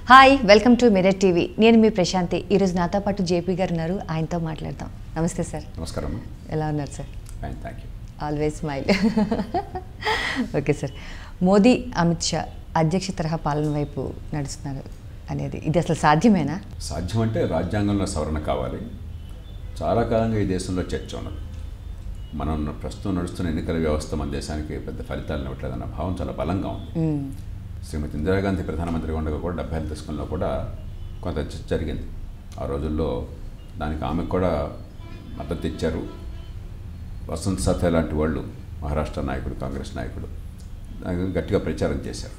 Hi welcome to mirror TV నేను మీ ప్రశాంతి ఈరోజు నాతో పాటు జేపీ గారు ఉన్నారు ఆయనతో మాట్లాడదాం నమస్తే సార్ నమస్కారం ఎలా ఉన్నారు sir fine thank you always smile okay sir Modi Amit Shah అధ్యక్ష తరహా పాలన వైపు నడుస్తున్నారు అనేది ఇది అసలు సాధ్యమేనా సాధ్యం అంటే రాజ్యాంగంలో సవరణ కావాలి చాలా కాలంగా ఈ దేశంలో చర్చ ఉన్నది మనం ప్రస్తుతం నడుస్తున్న ఎన్నికల వ్యవస్థ మన దేశానికి పెద్ద ఫలితాలు ఇవ్వట్లేదన్న భావం చాలా బలంగా ఉంది మ్మ్. శ్రీమతి ఇందిరాగాంధీ ప్రధానమంత్రిగా ఉండగా కూడా డెబ్బై ఐదు దశకంలో కూడా కొంత చర్చ జరిగింది ఆ రోజుల్లో దానికి ఆమెకు కూడా మద్దతు ఇచ్చారు వసంత్ సత్య లాంటి వాళ్ళు మహారాష్ట్ర నాయకుడు కాంగ్రెస్ నాయకుడు దానికి గట్టిగా ప్రచారం చేశారు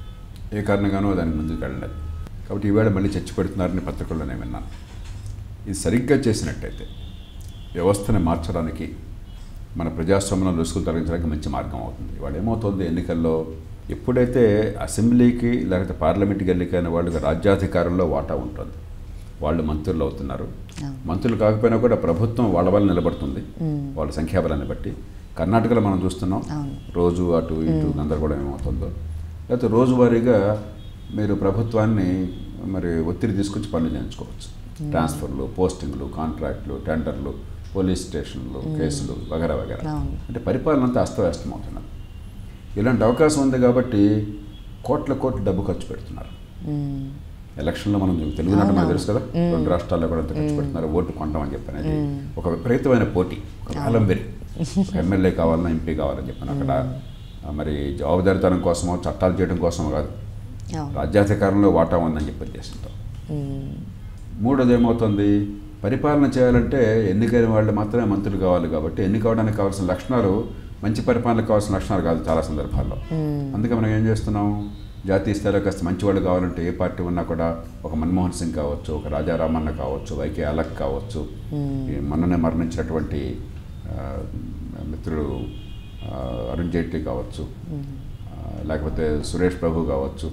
ఏ కారణంగానో దానికి ముందుకు వెళ్ళలేదు కాబట్టి ఈవేళ మళ్ళీ చర్చ పెడుతున్నారని పత్రికల్లో నేను విన్నాను ఇది సరిగ్గా చేసినట్టయితే వ్యవస్థను మార్చడానికి మన ప్రజాస్వామ్యంలో లొసుగులు తొలగించడానికి మంచి మార్గం అవుతుంది ఇవాళ ఏమవుతుంది ఎన్నికల్లో ఎప్పుడైతే అసెంబ్లీకి లేకపోతే పార్లమెంట్కి ఎన్నికైన వాళ్ళకి రాజ్యాధికారంలో వాటా ఉంటుంది వాళ్ళు మంత్రులు అవుతున్నారు మంత్రులు కాకపోయినా కూడా ప్రభుత్వం వాళ్ళ వల్ల నిలబడుతుంది వాళ్ళ సంఖ్యాబలాన్ని బట్టి కర్ణాటకలో మనం చూస్తున్నాం అవును. రోజు అటు ఇటు గందరగోళం ఏమవుతుందో లేకపోతే రోజువారీగా మీరు ప్రభుత్వాన్ని మరి ఒత్తిడి తీసుకొచ్చి పనులు చేయించుకోవచ్చు ట్రాన్స్ఫర్లు పోస్టింగ్లు కాంట్రాక్ట్లు టెండర్లు పోలీస్ స్టేషన్లు కేసులు వగేరా వగేరా అవును. అంటే పరిపాలన అంతా అస్తవ్యస్తం అవుతున్నది ఇలాంటి అవకాశం ఉంది కాబట్టి కోట్ల కోట్ల డబ్బు ఖర్చు పెడుతున్నారు మ్మ్. ఎలక్షన్లో మనం తెలుగు నాట మనకు తెలుసు కదా రెండు రాష్ట్రాల్లో కూడా ఎంత ఖర్చు పెడుతున్నారు ఓటు కొంటామని చెప్పనేది ఒక విపరీతమైన పోటీ ఒక కాలం వెరి ఒక ఎమ్మెల్యే కావాలన్నా ఎంపీ కావాలని చెప్పాను అక్కడ ఆ, మరి జవాబుదారితనం కోసమో చట్టాలు చేయడం కోసమో కాదు అవును రాజ్యాధికారంలో వాటా ఉందని చెప్పి ఉద్దేశంతో మ్మ్. మూడోది ఏమవుతుంది పరిపాలన చేయాలంటే ఎన్నికైన వాళ్ళు మాత్రమే మంత్రులు కావాలి కాబట్టి ఎన్నికవడానికి కావాల్సిన లక్షణాలు మంచి పరిపాలనకు కావాల్సిన లక్షణాలు కాదు చాలా సందర్భాల్లో అందుకే మనం ఏం చేస్తున్నాం జాతీయ స్థాయిలో కాస్త మంచి వాళ్ళు కావాలంటే ఏ పార్టీ ఉన్నా కూడా ఒక మన్మోహన్ సింగ్ కావచ్చు ఒక రాజారామన్న కావచ్చు వైకే అలక్ కావచ్చు ఈ మొన్ననే మరణించినటువంటి ఆ, మిత్రుడు ఆ, అరుణ్ జైట్లీ కావచ్చు ఆ, లేకపోతే సురేష్ ప్రభు కావచ్చు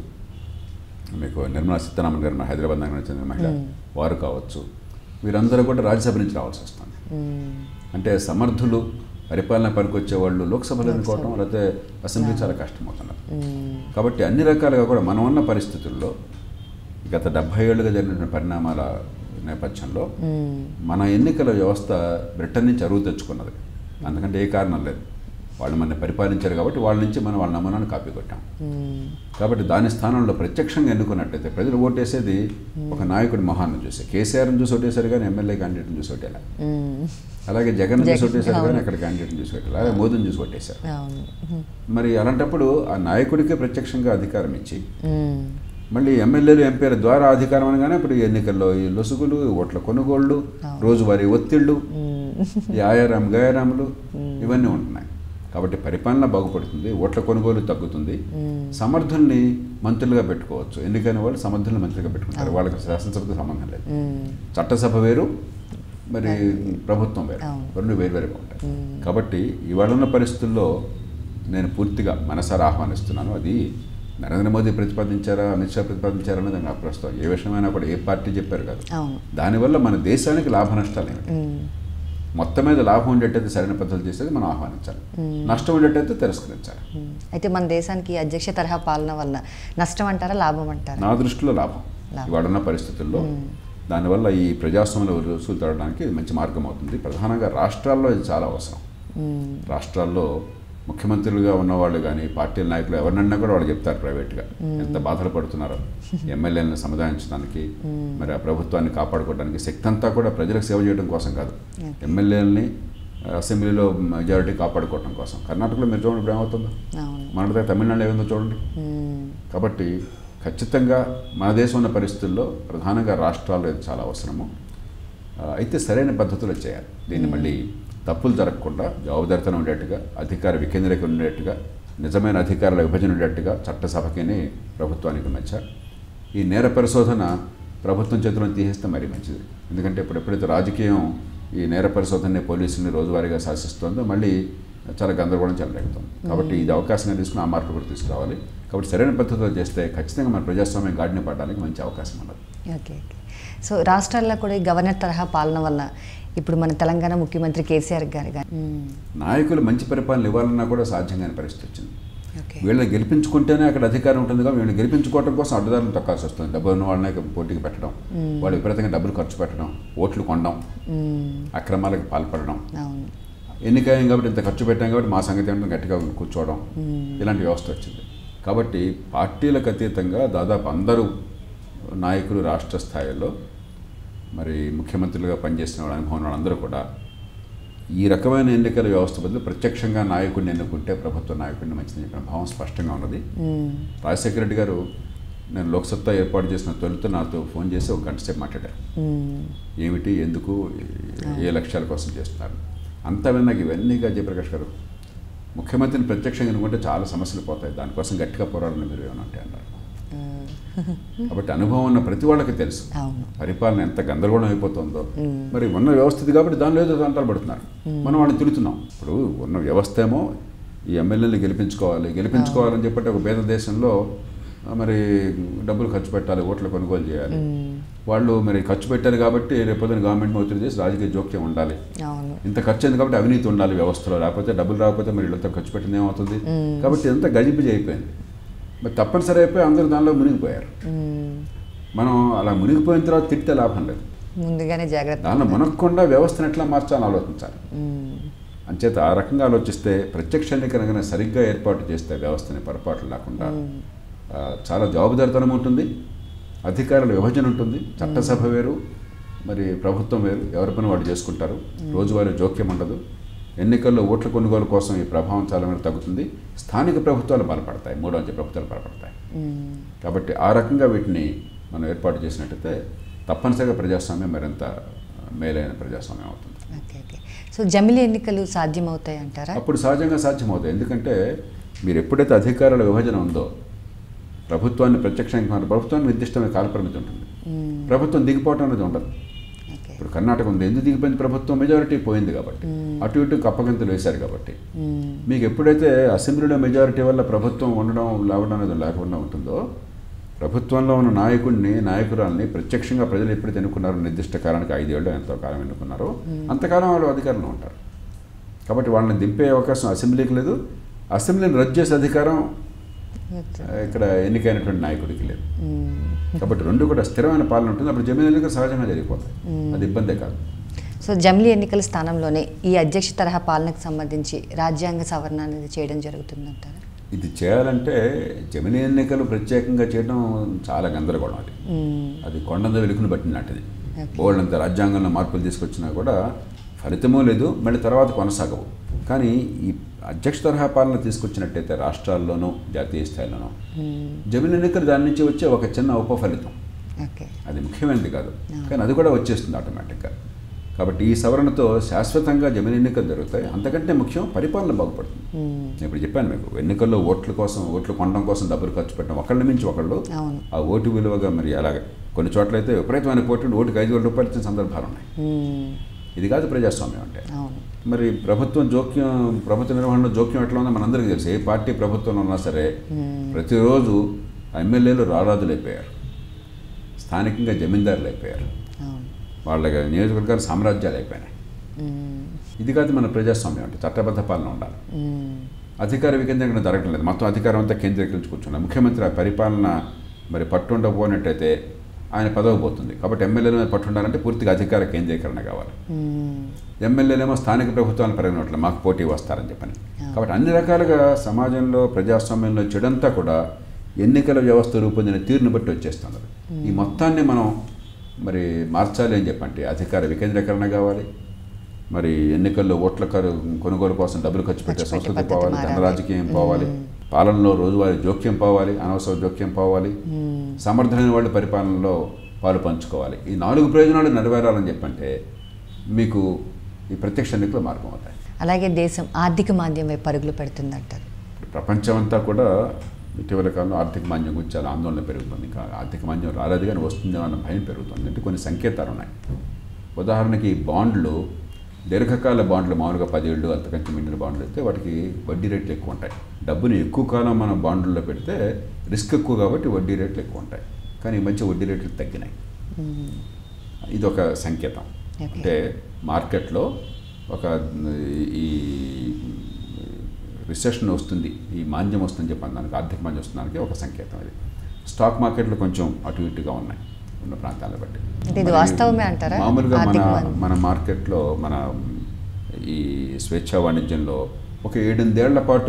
మీకు నిర్మలా సీతారామన్ గారు మన హైదరాబాద్ నగరం చెందిన మహిళ వారు కావచ్చు వీరందరూ కూడా రాజ్యసభ నుంచి రావాల్సి వస్తుంది మ్మ్. అంటే సమర్థులు పరిపాలన పనికొచ్చే వాళ్ళు లోక్సభలో ఎన్నుకోవటం లేకపోతే అసెంబ్లీ చాలా కష్టమవుతున్నారు మ్మ్. కాబట్టి అన్ని రకాలుగా కూడా మనం ఉన్న పరిస్థితుల్లో గత డెబ్భై ఏళ్ళుగా జరిగిన పరిణామాల నేపథ్యంలో మ్మ్. మన ఎన్నికల వ్యవస్థ బ్రిటన్ నుంచి అరువు తెచ్చుకున్నది అందుకంటే ఏ కారణం లేదు వాళ్ళు మన పరిపాలించారు కాబట్టి వాళ్ళ నుంచి మనం వాళ్ళ నమూనాను కాపీ కొట్టాం మ్మ్. కాబట్టి దాని స్థానంలో ప్రత్యక్షంగా ఎన్నుకున్నట్టయితే ప్రజలు ఓటేసేది ఒక నాయకుడి మొహాన్ని చూసి కేసీఆర్ని చూసి ఓటేశారు కానీ ఎమ్మెల్యే క్యాండిడేట్ని చూసి ఓటేలా మ్మ్. అలాగే జగన్ చూసి జగన్, ఓటేశారు కానీ అవును. అక్కడ క్యాండిడేట్ని చూసి ఓటేలా అలాగే మోదీని చూసి ఓటేశారు అవును మ్మ్. మరి అలాంటప్పుడు ఆ నాయకుడికే ప్రత్యక్షంగా అధికారం ఇచ్చి మ్మ్. మళ్ళీ ఎమ్మెల్యేలు ఎంపీల ద్వారా అధికారం అనగానే ఇప్పుడు ఈ ఎన్నికల్లో ఈ లొసుగులు ఓట్ల కొనుగోళ్ళు రోజువారీ ఒత్తిళ్ళు ఈ ఆయారాం గయారాములు ఇవన్నీ ఉంటున్నాయి కాబట్టి పరిపాలన బాగుపడుతుంది ఓట్ల కొనుగోలు తగ్గుతుంది సమర్థుల్ని మంత్రులుగా పెట్టుకోవచ్చు ఎన్నికైన వాళ్ళు సమర్థుల్ని మంత్రిగా పెట్టుకుంటారు వాళ్ళకి శాసనసభతో సంబంధం లేదు మ్మ్. చట్టసభ వేరు మరి ప్రభుత్వం వేరు అవును. రెండు వేరువేరుగా ఉంటాయి కాబట్టి ఇవాళ ఉన్న పరిస్థితుల్లో నేను పూర్తిగా మనసారా ఆహ్వానిస్తున్నాను అది నరేంద్ర మోదీ ప్రతిపాదించారా అమిత్ షా ప్రతిపాదించారా అనేది నాకు ప్రస్తుతం ఏ విషయమైనా కూడా ఏ పార్టీ చెప్పారు కాదు అవును దానివల్ల మన దేశానికి లాభ నష్టాలు ఏమిటి మ్మ్. మొత్తం మీద లాభం ఉండేటైతే సరైన పద్ధతులు చేసేది మనం ఆహ్వానించాలి నష్టం ఉండేటైతే తిరస్కరించాలి మ్మ్. అయితే మన దేశానికి ఈ అధ్యక్ష తరహా పాలన వల్ల నష్టం అంటారా లాభం అంటారా నా దృష్టిలో లాభం లాభం. ఇవాళ ఉన్న పరిస్థితుల్లో దానివల్ల ఈ ప్రజాస్వామ్యంలో రుసులు తరడానికి ఇది మంచి మార్గం అవుతుంది ప్రధానంగా రాష్ట్రాల్లో ఇది చాలా అవసరం మ్మ్. రాష్ట్రాల్లో ముఖ్యమంత్రులుగా ఉన్నవాళ్ళు కానీ పార్టీల నాయకులు ఎవరినన్నా కూడా వాళ్ళు చెప్తారు ప్రైవేట్గా ఎంత బాధలు పడుతున్నారో ఎమ్మెల్యేలను సముదాయించడానికి మరి ఆ ప్రభుత్వాన్ని కాపాడుకోవడానికి శక్తి అంతా కూడా ప్రజలకు సేవ చేయడం కోసం కాదు ఎమ్మెల్యేలని అసెంబ్లీలో మెజారిటీ కాపాడుకోవడం కోసం కర్ణాటకలో మీరు చూడండి ఇప్పుడు ఏమవుతుందో అవును మన దగ్గర తమిళనాడు ఏముందో చూడండి మ్మ్. కాబట్టి ఖచ్చితంగా మన దేశం ఉన్న పరిస్థితుల్లో ప్రధానంగా రాష్ట్రాల్లో ఇది చాలా అవసరము ఆ, అయితే సరైన పద్ధతిలో చేయాలి దీన్ని మళ్ళీ తప్పులు జరగకుండా జవాబుదారితనం ఉండేట్టుగా అధికార వికేంద్రీకరణ ఉండేట్టుగా నిజమైన అధికారుల విభజన ఉండేట్టుగా చట్టసభకిని ప్రభుత్వానికి మధ్య ఈ నేర పరిశోధన ప్రభుత్వం చేతిలో తీసేస్తే మరీ మంచిది ఎందుకంటే ఇప్పుడు ఎప్పుడైతే రాజకీయం ఈ నేర పరిశోధనని పోలీసుల్ని రోజువారీగా శాసిస్తుందో మళ్ళీ చాలా గందరగోళం చెలరేగుతుంది కాబట్టి ఇది అవకాశంగా తీసుకుని ఆ మార్పు కూడా తీసుకురావాలి కాబట్టి సరైన పద్ధతిలో చేస్తే ఖచ్చితంగా మన ప్రజాస్వామ్యం గాడిన పడడానికి మంచి అవకాశం ఉన్నది ఓకే ఓకే సో రాష్ట్రాల్లో కూడా ఈ గవర్నర్ తరహా పాలన వల్ల ఇప్పుడు మన తెలంగాణ ముఖ్యమంత్రి కేసీఆర్ గారు కానీ మ్మ్. నాయకులు మంచి పరిపాలన ఇవ్వాలన్నా కూడా సాధ్యం కాని పరిస్థితి వచ్చింది ఓకే వీళ్ళని గెలిపించుకుంటేనే అక్కడ అధికారం ఉంటుంది కాబట్టి వీళ్ళని గెలిపించుకోవడం కోసం అడ్డదారులు తొక్కాల్సి వస్తుంది డబ్బు ఉన్న వాళ్ళనే పోటీకి పెట్టడం వాళ్ళు విపరీతంగా డబ్బులు ఖర్చు పెట్టడం ఓట్లు కొనడం మ్మ్. అక్రమాలకు పాల్పడడం అవును ఎన్నికయ్యాం కాబట్టి ఇంత ఖర్చు పెట్టాం కాబట్టి మా సంగతి ఏంటో గట్టిగా కూర్చోవడం ఇలాంటి వ్యవస్థ వచ్చింది కాబట్టి పార్టీలకు అతీతంగా దాదాపు అందరూ నాయకులు రాష్ట్ర స్థాయిలో మరి ముఖ్యమంత్రులుగా పనిచేసిన వాళ్ళ అనుభవం ఉన్న వాళ్ళందరూ కూడా ఈ రకమైన ఎన్నికల వ్యవస్థ బదులు ప్రత్యక్షంగా నాయకుడిని ఎన్నుకుంటే ప్రభుత్వ నాయకుడిని మంచిదని చెప్పిన భావం స్పష్టంగా ఉన్నది మ్మ్. రాజశేఖర రెడ్డి గారు నేను లోక్సత్తా ఏర్పాటు చేసిన తొలుత నాతో ఫోన్ చేసి ఒక గంట సేపు మాట్లాడారు మ్మ్. ఏమిటి ఎందుకు ఏ లక్ష్యాల కోసం చేస్తున్నారు అంతా విన్నాక ఇవన్నీ జయప్రకాష్ గారు ముఖ్యమంత్రిని ప్రత్యక్షంగా ఎన్నుకుంటే చాలా సమస్యలు పోతాయి దానికోసం గట్టిగా పోరాడని మీరు ఏమనంటే అన్నారు మ్మ్. కాబట్టి అనుభవం ఉన్న ప్రతి వాళ్ళకి తెలుసు అవును పరిపాలన ఎంత గందరగోళం అయిపోతుందో మరి ఉన్న వ్యవస్థ ఇది కాబట్టి దానిలో ఏదో తంటాలు పడుతున్నారు మనం వాళ్ళని తిడుతున్నాం ఇప్పుడు ఉన్న వ్యవస్థ ఏమో ఈ ఎమ్మెల్యేని గెలిపించుకోవాలి గెలిపించుకోవాలని చెప్పి ఒక పేద దేశంలో ఆ, మరి డబ్బులు ఖర్చు పెట్టాలి ఓట్లు కొనుగోలు చేయాలి వాళ్ళు మరి ఖర్చు పెట్టారు కాబట్టి రేపొద్దున గవర్నమెంట్ ఒత్తిడి చేసి రాజకీయ జోక్యం ఉండాలి అవును ఇంత ఖర్చు అయింది కాబట్టి అవినీతి ఉండాలి వ్యవస్థలో లేకపోతే డబ్బులు రాకపోతే మరి వీళ్ళంతా ఖర్చు పెట్టింది ఏమవుతుంది కాబట్టి ఇదంతా గజిబిజి అయిపోయింది మరి తప్పనిసరి అయిపోయి అందరూ దానిలో మునిగిపోయారు మ్మ్. మనం అలా మునిగిపోయిన తర్వాత తిట్టే లాభం లేదు ముందుగానే జాగ్రత్త దానిలో మునగకుండా వ్యవస్థను ఎట్లా మార్చాలని ఆలోచించాలి మ్మ్. అంచేత ఆ రకంగా ఆలోచిస్తే ప్రత్యక్ష ఎన్నికనగానే సరిగ్గా ఏర్పాటు చేస్తే వ్యవస్థని పొరపాట్లు లేకుండా ఆ, చాలా జవాబుదారితనం ఉంటుంది అధికారుల విభజన ఉంటుంది చట్టసభ వేరు మరి ప్రభుత్వం వేరు ఎవరి పని వాళ్ళు చేసుకుంటారు రోజువారీ జోక్యం ఉండదు ఎన్నికల్లో ఓట్ల కొనుగోలు కోసం ఈ ప్రభావం చాలా మేర తగ్గుతుంది స్థానిక ప్రభుత్వాలు బలపడతాయి మూడో అంచె ప్రభుత్వాలు బలపడతాయి మ్మ్. కాబట్టి ఆ రకంగా వీటిని మనం ఏర్పాటు చేసినట్టయితే తప్పనిసరిగా ప్రజాస్వామ్యం మరింత మేలైన ప్రజాస్వామ్యం అవుతుంది ఓకే ఓకే సో జమిలి ఎన్నికలు సాధ్యమవుతాయి అంటారా అప్పుడు సహజంగా సాధ్యమవుతాయి ఎందుకంటే మీరు ఎప్పుడైతే అధికారుల విభజన ఉందో ప్రభుత్వాన్ని ప్రత్యక్షంగా మన ప్రభుత్వానికి నిర్దిష్టమైన కాలపరిమితి ఉంటుంది మ్మ్. ప్రభుత్వం దిగిపోవటం అనేది ఉండదు ఓకే ఇప్పుడు కర్ణాటక ఉంది ఎందుకు దిగిపోయింది ప్రభుత్వం మెజారిటీ పోయింది కాబట్టి అటు ఇటు కప్పగంతులు వేశారు కాబట్టి మ్మ్. మీకు ఎప్పుడైతే అసెంబ్లీలో మెజారిటీ వల్ల ప్రభుత్వం ఉండడం లేవడం అనేది లేకుండా ఉంటుందో ప్రభుత్వంలో ఉన్న నాయకుడిని నాయకురాల్ని ప్రత్యక్షంగా ప్రజలు ఎప్పుడైతే ఎన్నుకున్నారో నిర్దిష్ట కాలానికి ఐదేళ్ళు ఎంతో కాలం ఎన్నుకున్నారో అంతకాలం వాళ్ళు అధికారంలో ఉంటారు కాబట్టి వాళ్ళని దింపే అవకాశం అసెంబ్లీకి లేదు అసెంబ్లీని రద్దు చేసే అధికారం ఆ, ఇక్కడ ఎన్నికైనటువంటి నాయకుడికి లేదు మ్మ్. కాబట్టి రెండు కూడా స్థిరమైన పాలన ఉంటుంది అప్పుడు జమీన్ ఎన్నికలు సహజంగా జరిగిపోతాయి అది ఇబ్బందే కాదు సో జమిలీ ఎన్నికల స్థానంలోనే ఈ అధ్యక్ష తరహా పాలనకు సంబంధించి రాజ్యాంగ సవరణ అనేది చేయడం జరుగుతుందంటారా ఇది చేయాలంటే జమిని ఎన్నికలు ప్రత్యేకంగా చేయడం చాలా గందరగోళం అది మ్మ్. అది కొండంద వెలుగును పట్టినట్టుది Okay. బోల్డ్ అంత రాజ్యాంగంలో మార్పులు తీసుకొచ్చినా కూడా ఫలితమూ లేదు మళ్ళీ తర్వాత కొనసాగవు కానీ ఈ అధ్యక్ష తరహా పాలన తీసుకొచ్చినట్టయితే రాష్ట్రాల్లోనూ జాతీయ స్థాయిలోనూ మ్మ్. జమిని ఎన్నికలు దాని నుంచి వచ్చే ఒక చిన్న ఉపఫలితం ఓకే అది ముఖ్యమైనది కాదు కానీ అది కూడా వచ్చేస్తుంది ఆటోమేటిక్గా కాబట్టి ఈ సవరణతో శాశ్వతంగా జమిని ఎన్నికలు జరుగుతాయి అంతకంటే ముఖ్యం పరిపాలన బాగుపడుతుంది మ్మ్. నేను ఇప్పుడు చెప్పాను మీకు ఎన్నికల్లో ఓట్ల కోసం ఓట్లు కొనడం కోసం డబ్బులు ఖర్చు పెట్టడం ఒకళ్ళ మించి ఒకళ్ళు అవును ఆ ఓటు విలువగా మరి అలాగే కొన్ని చోట్ల అయితే విపరీతమైన పోటీ ఓటుకి ఐదు వేల రూపాయలు ఇచ్చిన సందర్భాలు ఉన్నాయి మ్మ్. ఇది కాదు ప్రజాస్వామ్యం అంటే అవును మరి ప్రభుత్వం జోక్యం ప్రభుత్వ నిర్వహణలో జోక్యం ఎట్లా ఉందో మనందరికీ తెలుసు ఏ పార్టీ ప్రభుత్వంలో ఉన్నా సరే ప్రతిరోజు ఆ ఎమ్మెల్యేలు రారాజులు అయిపోయారు స్థానికంగా జమీందారులు అయిపోయారు అవును వాళ్ళ నియోజకవర్గాలు సామ్రాజ్యాలు అయిపోయినాయి మ్మ్. ఇది కాదు మన ప్రజాస్వామ్యం అంటే చట్టబద్ధ పాలన ఉండాలి మ్మ్. అధికార వికేంద్రీకరణ జరగడం లేదు మొత్తం అధికారం అంతా కేంద్రీకరించి కూర్చున్నాం ముఖ్యమంత్రి ఆ పరిపాలన మరి పట్టుండకపోయినట్టయితే ఆయన పదవి పోతుంది కాబట్టి ఎమ్మెల్యేల మీద పట్టు ఉండాలంటే పూర్తిగా అధికార కేంద్రీకరణ కావాలి మ్మ్. ఎమ్మెల్యేలేమో స్థానిక ప్రభుత్వాలను పరిగణట్లు మాకు పోటీ వస్తారని చెప్పని కాబట్టి అన్ని రకాలుగా సమాజంలో ప్రజాస్వామ్యంలో చెడంతా కూడా ఎన్నికల వ్యవస్థ రూపొందిన తీరును బట్టి వచ్చేస్తుంది ఈ మొత్తాన్ని మనం మరి మార్చాలి అని చెప్పంటే అధికార వికేంద్రీకరణ కావాలి మరి ఎన్నికల్లో ఓట్ల కరు కొనుగోలు కోసం డబ్బులు ఖర్చు పెట్టే ఖర్చు పెట్టే సంస్కృతి పద్ధతి పోవాలి మారాలి. ధన రాజకీయం పోవాలి పాలనలో రోజువారీ జోక్యం పోవాలి అనవసర జోక్యం పోవాలి మ్మ్. సమర్థమైన వాళ్ళు పరిపాలనలో పాలు పంచుకోవాలి ఈ నాలుగు ప్రయోజనాలు నెరవేరాలని చెప్పంటే మీకు ఈ ప్రత్యక్ష ఎన్నికలు మార్గం అవుతాయి అలాగే దేశం ఆర్థిక మాంద్యం వైపు పరుగులు పెడుతుందంటారు ప్రపంచం అంతా కూడా ఇటీవల కాలంలో ఆర్థిక మాంద్యం గురించి చాలా ఆందోళన పెరుగుతుంది ఇంకా ఆర్థిక మాంద్యం రాలేదు కానీ వస్తుందో అన్న భయం పెరుగుతుంది అంటే కొన్ని సంకేతాలు ఉన్నాయి ఉదాహరణకి ఈ బాండ్లు దీర్ఘకాల బాండ్లు మామూలుగా పదేళ్ళు అంతకంటే మిండిన బాండ్లు అయితే వాటికి వడ్డీ రేట్లు ఎక్కువ ఉంటాయి డబ్బుని ఎక్కువ కాలం మనం బాండ్లలో పెడితే రిస్క్ ఎక్కువ కాబట్టి వడ్డీ రేట్లు ఎక్కువ ఉంటాయి కానీ ఈ మధ్య వడ్డీ రేట్లు తగ్గినాయి మ్మ్. ఇది ఒక సంకేతం Okay. అంటే మార్కెట్లో ఒక ఈ రిసెషన్ వస్తుంది ఈ మాంద్యం వస్తుందని చెప్పి దానికి ఆర్థిక మాంద్యం వస్తుందానికి ఒక సంకేతం అది స్టాక్ మార్కెట్లు కొంచెం అటు ఇటుగా ఉన్నాయి ఉన్న ప్రాంతాలను బట్టి అంటే ఇది మరి వాస్తవమే అంటారా? మామూలుగా మన ఆర్థిక మాంద్యం. మన మార్కెట్లో మన ఈ స్వేచ్ఛా వాణిజ్యంలో ఒక ఏడెనిమిదేళ్ల పాటు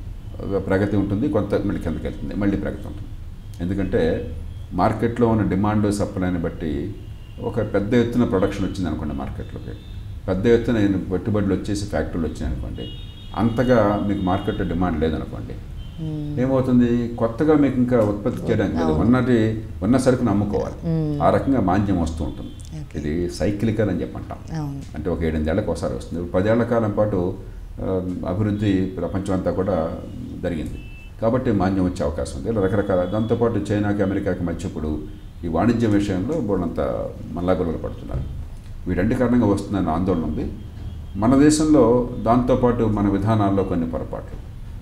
ప్రగతి ఉంటుంది కొంత మళ్ళీ కిందకి వెళ్తుంది మళ్ళీ ప్రగతి ఉంటుంది ఎందుకంటే మార్కెట్లో ఉన్న డిమాండ్ సప్లైని బట్టి ఒక పెద్ద ఎత్తున ప్రొడక్షన్ వచ్చింది అనుకోండి మార్కెట్లోకి పెద్ద ఎత్తున పెట్టుబడులు వచ్చేసి ఫ్యాక్టరీలు వచ్చినాయి అనుకోండి అంతగా మీకు మార్కెట్లో డిమాండ్ లేదనుకోండి ఏమవుతుంది కొత్తగా మీకు ఇంకా ఉత్పత్తి చేయడానికి లేదు ఉన్నటి ఉన్న సరుకును అమ్ముకోవాలి ఆ రకంగా మాంద్యం వస్తూ ఉంటుంది Okay. ఇది సైక్లికల్ అని చెప్పంటాం అవును అంటే ఒక ఏడెనిమిదేళ్లకు ఒకసారి వస్తుంది ఇప్పుడు పదేళ్ల కాలం పాటు ఆ, అభివృద్ధి ప్రపంచం అంతా కూడా జరిగింది కాబట్టి మాన్యం వచ్చే అవకాశం ఉంది ఇలా రకరకాల దాంతోపాటు చైనాకి అమెరికాకి మధ్య ఇప్పుడు ఈ వాణిజ్యం విషయంలో బోళ్ళంత మల్లాగొల్లలు పడుతున్నారు వీటంటి కారణంగా వస్తుందన్న ఆందోళన ఉంది మన దేశంలో దాంతోపాటు మన విధానాల్లో కొన్ని పొరపాట్లు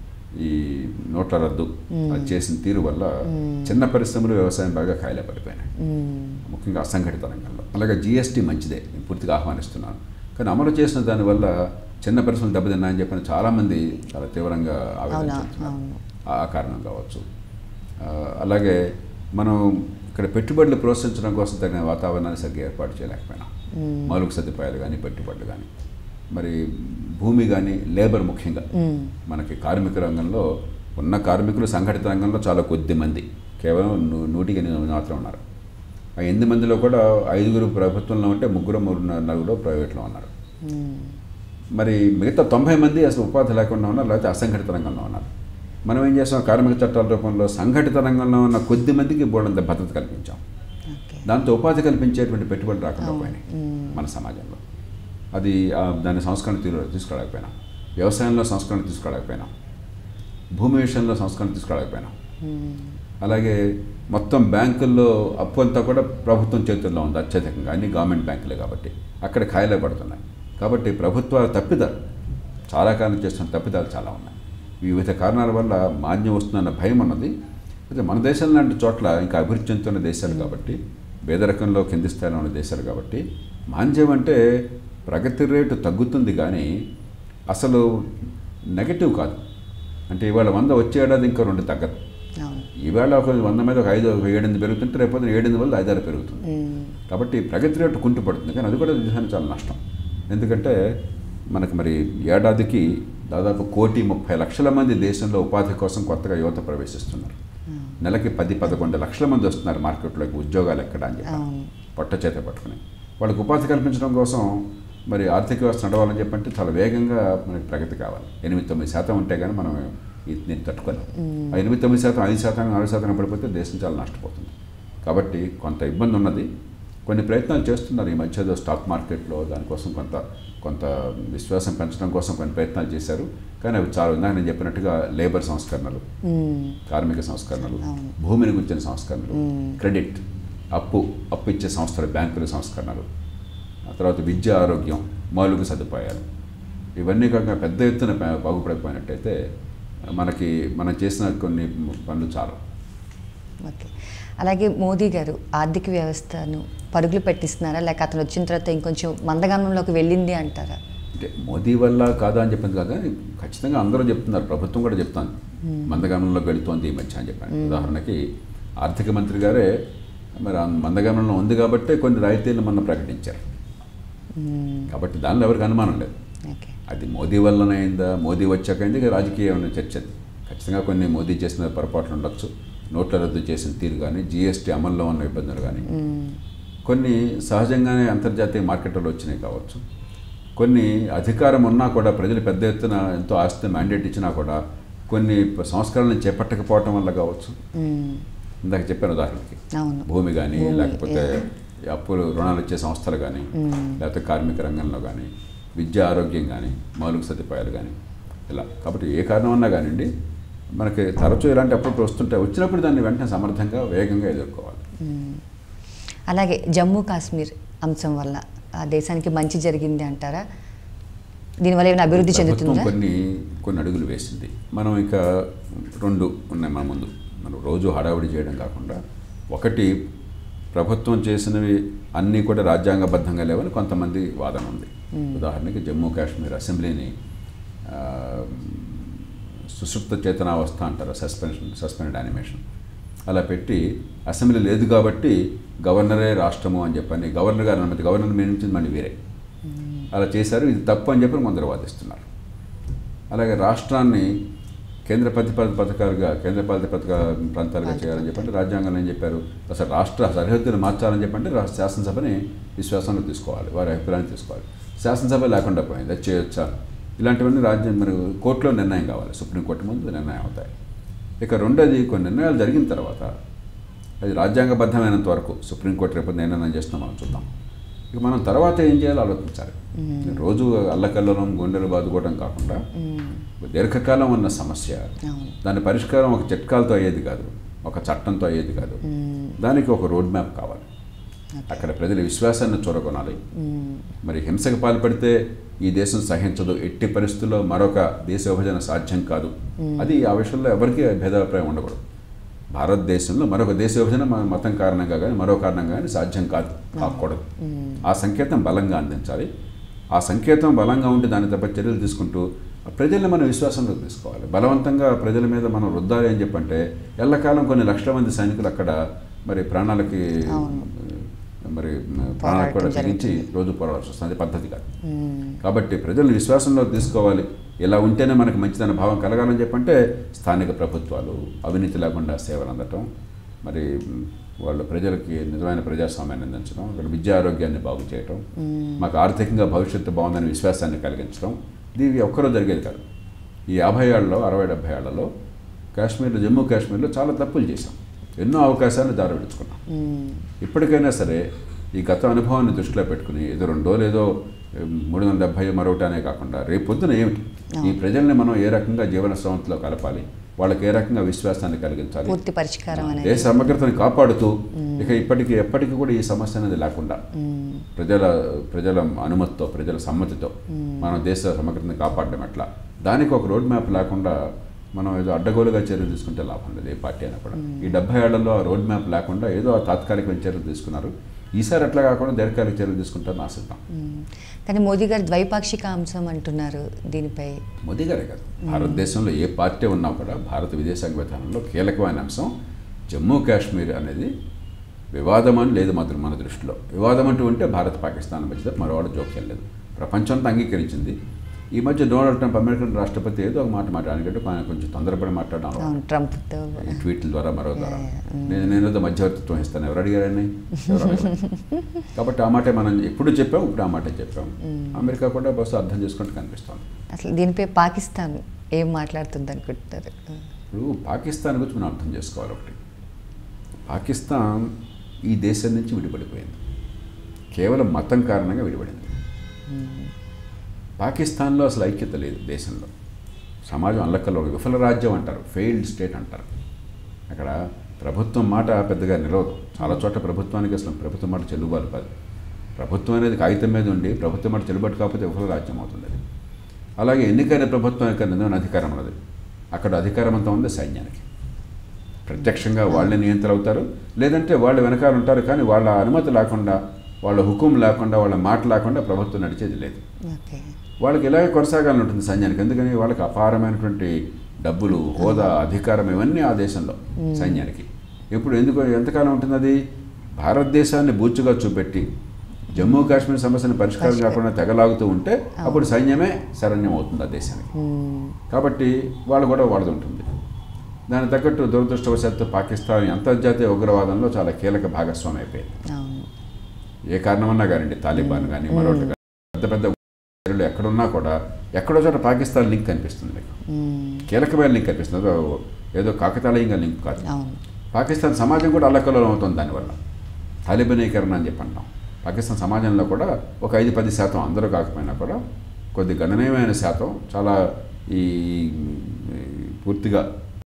ఈ నోట్ల రద్దు అది చేసిన తీరు వల్ల చిన్న పరిశ్రమలు వ్యవసాయం బాగా ఖాయిలా పడిపోయినాయి మ్మ్. ముఖ్యంగా అసంఘటిత రంగంలో అలాగే జిఎస్టీ మంచిదే నేను పూర్తిగా ఆహ్వానిస్తున్నాను కానీ అమలు చేసిన దానివల్ల చిన్న పరిశ్రమలు దెబ్బతిన్నాయని చెప్పిన చాలామంది చాలా తీవ్రంగా ఆవేదన అవునా, చెందుతున్నారు అవును. ఆ కారణం కావచ్చు ఆ, అలాగే మనం ఇక్కడ పెట్టుబడులు ప్రోత్సహించడం కోసం తగిన వాతావరణాన్ని సరిగ్గా ఏర్పాటు చేయలేకపోయినాం మౌలిక సదుపాయాలు కానీ పెట్టుబడులు కానీ మరి భూమి కానీ లేబర్ ముఖ్యంగా మ్మ్. మనకి కార్మిక రంగంలో ఉన్న కార్మికులు సంఘటిత రంగంలో చాలా కొద్ది మంది కేవలం నూ- నూటికి ఎనిమిది మాత్రం ఉన్నారు ఆ ఎనిమిది మందిలో కూడా ఐదుగురు ప్రభుత్వంలో ఉంటే ముగ్గురు మూడు నలుగురు ప్రైవేట్లో ఉన్నారు మ్మ్. మరి మిగతా తొంభై మంది అసలు ఉపాధి లేకుండా ఉన్నారు లేకపోతే అసంఘటిత రంగంలో ఉన్నారు మనం ఏం చేస్తాం కార్మిక చట్టాల రూపంలో సంఘటిత రంగంలో ఉన్న కొద్ది మందికి బోర్డంత భద్రత కల్పించాం ఓకే దాంతో ఉపాధి కల్పించేటువంటి పెట్టుబడులు రాకుండా అవును. పోయినాయి మ్మ్. మన సమాజంలో అది ఆ, దాని సంస్కరణ తీరు తీసుకురాలేకపోయినాం వ్యవసాయంలో సంస్కరణ తీసుకురాలేకపోయినాం భూమి విషయంలో సంస్కరణ తీసుకురాలేకపోయినాం మ్మ్. అలాగే మొత్తం బ్యాంకుల్లో అప్పు అంతా కూడా ప్రభుత్వం చేతుల్లో ఉంది అత్యధికంగా అన్ని గవర్నమెంట్ బ్యాంకులే కాబట్టి అక్కడ ఖాయిలే పడుతున్నాయి కాబట్టి ప్రభుత్వాల తప్పిదాలు చాలా కాలం చేస్తున్న తప్పిదాలు చాలా ఉన్నాయి వివిధ కారణాల వల్ల మాన్యం వస్తుందన్న భయం ఉన్నది అయితే మన దేశం లాంటి చోట్ల ఇంకా అభివృద్ధి చెందుతున్న దేశాలు కాబట్టి పేదరికంలో కింది స్థాయిలో ఉన్న దేశాలు కాబట్టి మాంద్యం అంటే ప్రగతి రేటు తగ్గుతుంది కానీ అసలు నెగటివ్ కాదు అంటే ఇవాళ వంద వచ్చే ఏడాది ఇంకా రెండు తగ్గదు అవును ఈవేళ ఒక వంద మీద ఒక ఐదు ఒక ఏడెనిమిది పెరుగుతుంటే రేపు ఏడెనిమిది వల్ల ఐదారు పెరుగుతుంది మ్మ్. కాబట్టి ప్రగతి రేటు కుంటుపడుతుంది కానీ అది కూడా దేశానికి చాలా నష్టం ఎందుకంటే మనకు మరి ఏడాదికి దాదాపు కోటి ముప్పై లక్షల మంది దేశంలో ఉపాధి కోసం కొత్తగా యువత ప్రవేశిస్తున్నారు నెలకి పది పదకొండు లక్షల మంది వస్తున్నారు మార్కెట్లోకి ఉద్యోగాలు ఎక్కడ అని చెప్పి అవును పొట్ట చేత పట్టుకుని వాళ్ళకి ఉపాధి కల్పించడం కోసం మరి ఆర్థిక వ్యవస్థ నడవాలని చెప్పంటే చాలా వేగంగా మనకి ప్రగతి కావాలి ఎనిమిది తొమ్మిది శాతం ఉంటే కానీ మనం ఇది- దీన్ని తట్టుకోలేం ఆ ఎనిమిది తొమ్మిది శాతం ఐదు శాతం నాలుగు శాతం పడిపోతే దేశం చాలా నష్టపోతుంది కాబట్టి కొంత ఇబ్బంది ఉన్నది కొన్ని ప్రయత్నాలు చేస్తున్నారు ఈ మధ్య ఏదో స్టాక్ మార్కెట్లో దానికోసం కొంత కొంత విశ్వాసం పెంచడం కోసం కొన్ని ప్రయత్నాలు చేశారు కానీ అవి చాలా ఇందాక నేను చెప్పినట్టుగా లేబర్ సంస్కరణలు మ్మ్. కార్మిక సంస్కరణలు అవును. భూమిని గురించిన సంస్కరణలు మ్మ్. క్రెడిట్ అప్పు అప్పు ఇచ్చే సంస్థలు బ్యాంకుల సంస్కరణలు ఆ తర్వాత విద్య ఆరోగ్యం మౌలిక సదుపాయాలు ఇవన్నీ కాక పెద్ద ఎత్తున బా- బాగుపడకపోయినట్టయితే మనకి మనం చేసిన కొన్ని పనులు చాలు ఓకే అలాగే మోదీ గారు ఆర్థిక వ్యవస్థను పరుగులు పెట్టిస్తున్నారా లేక అతను వచ్చిన తర్వాత ఇంకొంచెం మందగమనంలోకి వెళ్ళింది అంటారా అంటే మోదీ వల్ల కాదా అని చెప్పింది కాదు కానీ ఖచ్చితంగా అందరూ చెప్తున్నారు ప్రభుత్వం కూడా చెప్తాను మందగమనంలోకి వెళుతోంది ఈ మధ్య అని చెప్పాను ఉదాహరణకి ఆర్థిక మంత్రి గారే మరి ఆ మందగమనంలో ఉంది కాబట్టే కొన్ని రాయితీలు మొన్న ప్రకటించారు మ్మ్. కాబట్టి దానిలో ఎవరికి అనుమానం లేదు ఓకే అది మోదీ వల్లనే అయిందా మోదీ వచ్చాక అయింది ఇక రాజకీయమైన చర్చ అది ఖచ్చితంగా కొన్ని మోదీ చేసిన పొరపాట్లు ఉండొచ్చు నోట్ల రద్దు చేసిన తీరు కానీ జీఎస్టీ అమల్లో ఉన్న ఇబ్బందులు కానీ మ్మ్. కొన్ని సహజంగానే అంతర్జాతీయ మార్కెట్లో వచ్చినాయి కావచ్చు కొన్ని అధికారం ఉన్నా కూడా ప్రజలు పెద్ద ఎత్తున ఎంతో ఆస్తి మ్యాండేట్ ఇచ్చినా కూడా కొన్ని సంస్కరణలు చేపట్టకపోవటం వల్ల కావచ్చు మ్మ్. ఇందాక చెప్పాను ఉదాహరణకి అవును భూమి కానీ భూమి, లేకపోతే ఈ అప్పులు రుణాలు ఇచ్చే సంస్థలు కానీ లేకపోతే కార్మిక రంగంలో కానీ విద్య ఆరోగ్యం కానీ మౌలిక సదుపాయాలు కానీ ఇలా కాబట్టి ఏ కారణం అన్నా కానివ్వండి మనకి తరచూ ఇలాంటి అప్పుడప్పుడు వస్తుంటాయి వచ్చినప్పుడు దాన్ని వెంటనే సమర్థంగా వేగంగా ఎదుర్కోవాలి మ్మ్. అలాగే జమ్మూ కాశ్మీర్ అంశం వల్ల ఆ దేశానికి మంచి జరిగింది అంటారా దీనివల్ల ఏమైనా అభివృద్ధి ప్రభుత్వం చెందుతుందా కొన్ని కొన్ని అడుగులు వేసింది మనం ఇక రెండు ఉన్నాయి మన ముందు మనం రోజు హడావుడి చేయడం కాకుండా ఒకటి ప్రభుత్వం చేసినవి అన్నీ కూడా రాజ్యాంగబద్ధంగా లేవని కొంతమంది వాదన ఉంది ఉదాహరణకి జమ్మూ కాశ్మీర్ అసెంబ్లీని ఆ, సుషుప్త చేతనావస్థ అంటారు సస్పెన్షన్ సస్పెండెడ్ యానిమేషన్ అలా పెట్టి అసెంబ్లీ లేదు కాబట్టి గవర్నరే రాష్ట్రము అని చెప్పని గవర్నర్ గారు అనుమతి గవర్నర్ నియమించింది మళ్ళీ వేరే అలా చేశారు ఇది తప్పు అని చెప్పి కొందరు వాదిస్తున్నారు అలాగే రాష్ట్రాన్ని కేంద్ర ప్రతిపాదిత పథకాలుగా కేంద్ర పాలిత పథక ప్రాంతాలుగా చేయాలని చెప్పంటే రాజ్యాంగంలో ఏం చెప్పారు అసలు రాష్ట్ర సరిహద్దులు మార్చాలని చెప్పంటే రా- శాసనసభని విశ్వాసంలో తీసుకోవాలి వారి అభిప్రాయాన్ని తీసుకోవాలి శాసనసభ లేకుండా పోయింది అది చేయొచ్చా ఇలాంటివన్నీ రాజ్యం మరి కోర్టులో నిర్ణయం కావాలి సుప్రీంకోర్టు ముందు నిర్ణయం అవుతాయి ఇక రెండోది కొన్ని నిర్ణయాలు జరిగిన తర్వాత అది రాజ్యాంగబద్ధమైనంత వరకు సుప్రీంకోర్టు రేపు నిర్ణయం చేస్తున్నాం మనం చూద్దాం ఇక మనం తర్వాత ఏం చేయాలో ఆలోచించాలి రోజు అల్లకల్లోలం గుండెలు బాదుకోవడం కాకుండా దీర్ఘకాలం ఉన్న సమస్య అవును దాని పరిష్కారం ఒక చిట్కాలతో అయ్యేది కాదు ఒక చట్టంతో అయ్యేది కాదు దానికి ఒక రోడ్ మ్యాప్ కావాలి అక్కడ ప్రజల విశ్వాసాన్ని చూరగొనాలి మరి హింసకు పాల్పడితే ఈ దేశం సహించదు ఎట్టి పరిస్థితుల్లో మరొక దేశ విభజన సాధ్యం కాదు అది ఆ విషయంలో ఎవరికీ భేదాభిప్రాయం ఉండకూడదు భారతదేశంలో మరొక దేశ విభజన మన మతం కారణంగా కానీ మరో కారణంగా కానీ సాధ్యం కాదు కాకూడదు ఆ సంకేతం బలంగా అందించాలి ఆ సంకేతం బలంగా ఉంటే దాని తప్ప చర్యలు తీసుకుంటూ ఆ ప్రజల్ని మనం విశ్వాసంలోకి తీసుకోవాలి బలవంతంగా ప్రజల మీద మనం రుద్దాలి అని చెప్పంటే ఎల్లకాలం కొన్ని లక్షల మంది సైనికులు అక్కడ మరి ప్రాణాలకి మరి ప్రాణాలకు కూడా తెగించి రోజు పోరాడాల్సి వస్తుంది అది పద్ధతి కాదు కాబట్టి ప్రజలను విశ్వాసంలో తీసుకోవాలి ఇలా ఉంటేనే మనకు మంచిదన్న భావం కలగాలని చెప్పంటే స్థానిక ప్రభుత్వాలు అవినీతి లేకుండా సేవలు అందటం మరి మ్, వాళ్ళు ప్రజలకి నిజమైన ప్రజాస్వామ్యాన్ని అందించడం ఇక్కడ విద్యా ఆరోగ్యాన్ని బాగు చేయటం మాకు ఆర్థికంగా భవిష్యత్తు బాగుందని విశ్వాసాన్ని కలిగించడం ఇది ఒక్కరో జరిగేది కాదు ఈ యాభై ఏళ్ళలో అరవై డెబ్భై ఏళ్లలో కాశ్మీర్లో జమ్మూ కాశ్మీర్లో చాలా తప్పులు చేశాం ఎన్నో అవకాశాలను దారి విడుచుకున్నాం ఇప్పటికైనా సరే ఈ గత అనుభవాన్ని దృష్టిలో పెట్టుకుని ఏదో రెండో లేదో మూడు వందల డెబ్బై మరొకటనే కాకుండా రేపు పొద్దున ఏమిటి ఈ ప్రజల్ని మనం ఏ రకంగా జీవన స్రవంతిలో కలపాలి వాళ్ళకి ఏ రకంగా విశ్వాసాన్ని కలిగించాలి పూర్తి పరిష్కారం అనేది దేశ సమగ్రతని కాపాడుతూ ఇక ఇప్పటికీ ఎప్పటికీ కూడా ఈ సమస్య అనేది లేకుండా ప్రజల ప్రజల అనుమతితో ప్రజల సమ్మతితో మనం దేశ సమగ్రతని కాపాడడం ఎట్లా దానికి ఒక రోడ్ మ్యాప్ లేకుండా మనం ఏదో అడ్డగోలుగా చర్యలు తీసుకుంటే లాభం లేదు ఏ పార్టీ అయినా కూడా ఈ డెబ్బై ఏళ్లలో ఆ రోడ్ మ్యాప్ లేకుండా ఏదో ఆ తాత్కాలికమైన చర్యలు తీసుకున్నారు ఈసారి అట్లా కాకుండా దీర్ఘకాలిక చర్యలు తీసుకుంటారని ఆశిద్దాం మ్మ్. కానీ మోదీ గారు ద్వైపాక్షిక అంశం అంటున్నారు దీనిపై మోదీ గారే కాదు భారతదేశంలో ఏ పార్టీ ఉన్నా కూడా భారత విదేశాంగ విధానంలో కీలకమైన అంశం జమ్మూ కాశ్మీర్ అనేది వివాదం అని లేదు మాత్రం మన దృష్టిలో వివాదం అంటూ ఉంటే భారత్ పాకిస్తాన్ మధ్య మరోవాడు జోక్యం లేదు ప్రపంచం అంతా అంగీకరించింది ఈ మధ్య డొనాల్డ్ ట్రంప్ అమెరికన్ రాష్ట్రపతి ఏదో ఒక మాట మాట్లాడాలంటే ఆయన కొంచెం తొందరపడి మాట్లాడడం అలవాటు. అవును ట్రంప్తో ఈ ట్వీట్ల ద్వారా మరో ద్వారా నేను నేనేదో మధ్యవర్తిత్వం ఇస్తాను ఎవరు అడిగారని ఎవరు అడగలేదు. కాబట్టి ఆ మాటే మనం ఎప్పుడు చెప్పాం ఇప్పుడు ఆ మాటే చెప్పాం అమెరికా కూడా బస్సు అర్థం చేసుకుంటూ కనిపిస్తోంది అసలు దీనిపై పాకిస్తాన్ ఏం మాట్లాడుతుంది అనుకుంటున్నారు ఇప్పుడు పాకిస్తాన్ గురించి మనం అర్థం చేసుకోవాలి ఒకటి పాకిస్తాన్ ఈ దేశం నుంచి విడిపడిపోయింది కేవలం మతం కారణంగా విడిపడింది పాకిస్తాన్లో అసలు ఐక్యత లేదు దేశంలో సమాజం అల్లకల్లో ఒక విఫల రాజ్యం అంటారు ఫెయిల్డ్ స్టేట్ అంటారు అక్కడ ప్రభుత్వం మాట పెద్దగా నిలవదు చాలా చోట్ల ప్రభుత్వానికి అసలు ప్రభుత్వం మాట చెల్లుబాటు కాదు ప్రభుత్వం అనేది కాగితం మీద ఉండి ప్రభుత్వం మాట చెల్లుబాటు కాకపోతే విఫల రాజ్యం అవుతుంది అది అలాగే ఎన్నికైన ప్రభుత్వం యొక్క నిజమైన అధికారం ఉన్నది అక్కడ అధికారం అంతా ఉంది సైన్యానికి ప్రత్యక్షంగా వాళ్ళే నియంత్రణ అవుతారు లేదంటే వాళ్ళు వెనకాల ఉంటారు కానీ వాళ్ళ అనుమతి లేకుండా వాళ్ళ హుకుం లేకుండా వాళ్ళ మాట లేకుండా ప్రభుత్వం నడిచేది లేదు ఓకే వాళ్ళకి ఇలాగే కొనసాగాలని ఉంటుంది సైన్యానికి ఎందుకని వాళ్ళకి అపారమైనటువంటి డబ్బులు హోదా అధికారం ఇవన్నీ ఆ దేశంలో సైన్యానికి ఇప్పుడు ఎందుకు ఎంతకాలం ఉంటుంది అది భారతదేశాన్ని బూచుగా చూపెట్టి జమ్మూ కాశ్మీర్ సమస్యను పరిష్కారం కాకుండా తెగలాగుతూ ఉంటే అప్పుడు సైన్యమే శరణ్యం అవుతుంది ఆ దేశానికి మ్మ్. కాబట్టి వాళ్ళు కూడా వాడుతుంటుంది దానికి తగ్గట్టు దురదృష్టవశాత్తు పాకిస్తాన్ అంతర్జాతీయ ఉగ్రవాదంలో చాలా కీలక భాగస్వామి అయిపోయింది అవును ఏ కారణమన్నా కానివ్వండి తాలిబాన్ కానీ మరొకటి కానీ పెద్ద పెద్ద చర్యలు ఎక్కడున్నా కూడా ఎక్కడో చోట పాకిస్తాన్ లింక్ కనిపిస్తుంది మీకు మ్మ్. కీలకమైన లింక్ కనిపిస్తుంది ఏదో ఏదో కాకతాళీయంగా లింక్ కాదు అవును పాకిస్తాన్ సమాజం కూడా అల్లకల్లోలం అవుతుంది దానివల్ల తాలిబనీకరణ అని చెప్పి అంటాం పాకిస్తాన్ సమాజంలో కూడా ఒక ఐదు పది శాతం అందరూ కాకపోయినా కూడా కొద్ది గణనీయమైన శాతం చాలా ఈ ఈ పూర్తిగా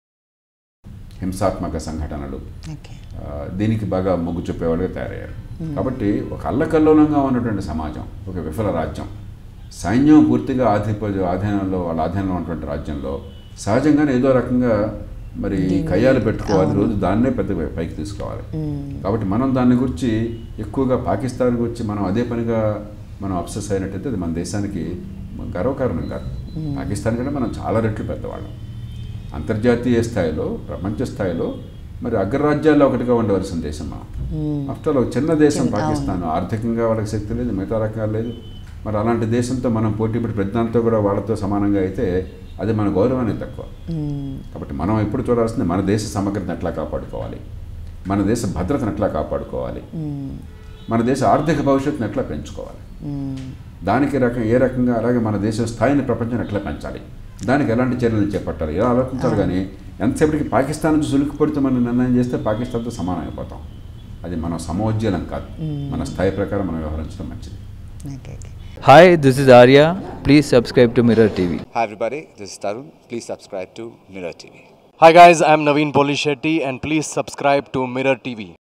హింసాత్మక సంఘటనలు ఓకే ఆ, దీనికి బాగా మొగ్గు చూపేవాళ్ళుగా తయారయ్యారు కాబట్టి ఒక అల్లకల్లోలంగా ఉన్నటువంటి సమాజం ఒక విఫల రాజ్యం సైన్యం పూర్తిగా ఆధిపత్య ఆధీనంలో వాళ్ళ ఆధీనంలో ఉన్నటువంటి రాజ్యంలో సహజంగానే ఏదో రకంగా మరి కయ్యాలు పెట్టుకోవాలి రోజు దాన్నే పెద్ద పైకి తీసుకోవాలి కాబట్టి మనం దాని గురించి ఎక్కువగా పాకిస్తాన్ గురించి మనం అదే పనిగా మనం అప్సెస్ అయినట్టయితే అది మన దేశానికి గర్వకారణం కాదు పాకిస్తాన్ కంటే మనం చాలా రెట్లు పెద్దవాళ్ళం అంతర్జాతీయ స్థాయిలో ప్రపంచ స్థాయిలో మరి అగ్రరాజ్యాల్లో ఒకటిగా ఉండవలసిన దేశం మనం ఆఫ్టర్ ఒక చిన్న దేశం పాకిస్తాన్ ఆర్థికంగా వాళ్ళకి శక్తి లేదు మిగతా రకాలు లేదు మరి అలాంటి దేశంతో మనం పోటీ పడి ప్రతిదాంతో కూడా వాళ్ళతో సమానంగా అయితే అది మన గౌరవానికి తక్కువ కాబట్టి మనం ఎప్పుడు చూడాల్సింది మన దేశ సమగ్రతను ఎట్లా కాపాడుకోవాలి మన దేశ భద్రతను ఎట్లా కాపాడుకోవాలి మన దేశ ఆర్థిక భవిష్యత్తును ఎట్లా పెంచుకోవాలి దానికి రకం ఏ రకంగా అలాగే మన దేశ స్థాయిని ప్రపంచం ఎట్లా పెంచాలి దానికి ఎలాంటి చర్యలు చేపట్టాలి ఇలా ఆలోచించాలి కానీ ఎంతసేపటికి పాకిస్తాన్ నుంచి సులుకు పడితే మనం నిర్ణయం చేస్తే పాకిస్తాన్తో సమానం అయిపోతాం అది మన సమోజ్జలం కాదు మన స్థాయి ప్రకారం మనం వ్యవహరించడం మంచిది okay okay Hi, this is Arya. Please subscribe to Mirror TV. Hi everybody, this is Tarun. Please subscribe to Mirror TV. Hi guys, I'm Naveen Polishetty and please subscribe to Mirror TV.